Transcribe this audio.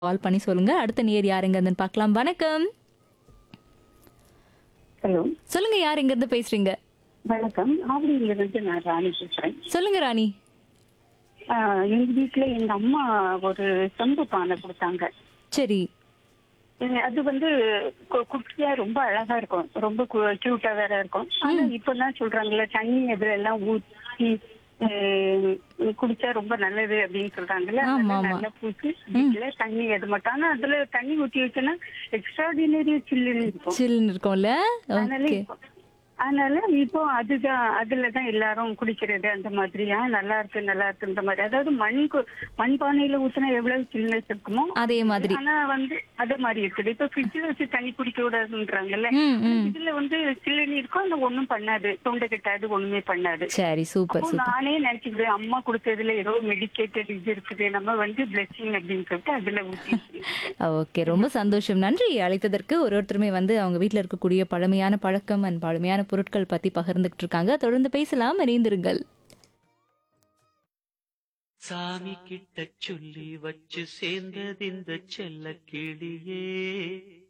கால் பண்ணி சொல்லுங்க அடுத்த நேர் யாருங்கன்னு பார்க்கலாம் வணக்கம் ஹலோ சொல்லுங்க யார் எங்க இருந்து பேசுறீங்க வணக்கம் ஆவடியிலிருந்து நான் ராணி பேசுறேன் சொல்லுங்க ராணி ஆஹ் எங்க வீட்டுல எங்க அம்மா ஒரு செம்பு பானை கொடுத்தாங்க சரி அஹ் அது வந்து கு- குட்டியா ரொம்ப அழகா இருக்கும் ரொம்ப கியூட்டா வேற இருக்கும் ஆனா இப்பதான் சொல்றாங்கல்ல தண்ணி அதுல எல்லாம் ஊத்தி அஹ் குடிச்சா ரொம்ப நல்லது அப்படின்னு சொல்றாங்கல்ல ஆமா, அதெல்லாம் ஆமா. நல்லா பூசி வீட்டுல தண்ணி அது மட்டும் ஆனா அதுல தண்ணி ஊத்தி வச்சோன்னா எக்ஸ்ட்ராடினரி சில்லுன்னு இருக்கும் சில்லுன்னு இருக்கும்ல அதனால ஓகே இப்போ- அதனால இப்போ அதுதான் அதுலதான் எல்லாரும் குடிக்கிறது அந்த மாதிரியா நல்லா இருக்கு நல்லா இருக்குன்ற மாதிரி அதாவது மண் கு- மண் பானையில ஊத்துனா எவ்வளவு சில்னஸ் இருக்குமோ அதே மாதிரி ஆனா வந்து அதே மாதிரி இருக்குது இப்ப ஃப்ரிட்ஜ்ல வச்சு தண்ணி குடிக்க கூடாதுன்றாங்கல்ல ம் ம் இதுல வந்து சில்லுன்னு இருக்கும் அது ஒண்ணும் பண்ணாது தொண்டை கட்டாது ஒண்ணுமே பண்ணாது சரி சூப்பர் அப்போ சூப்பர் நானே நினைச்சுக்கிறேன் அம்மா கொடுத்ததுல ஏதோ மெடிக்கேட்டட் இது இருக்குது நம்ம வந்து பிளெஸிங் அப்படின்னு சொல்லிட்டு அதுல ஊத்தி ஓகே ரொம்ப சந்தோஷம் நன்றி அழைத்ததற்கு ஒரு ஒருத்தருமே வந்து அவங்க வீட்டில் இருக்கக்கூடிய பழமையான பழக்கம் அண்ட் பழமையான பொருட்கள் பத்தி பகிர்ந்துகிட்டு இருக்காங்க தொடர்ந்து பேசலாம் இணைந்திருங்கள் சாமி கிட்ட சொல்லி வச்சு சேர்ந்தது இந்த செல்ல கிளியே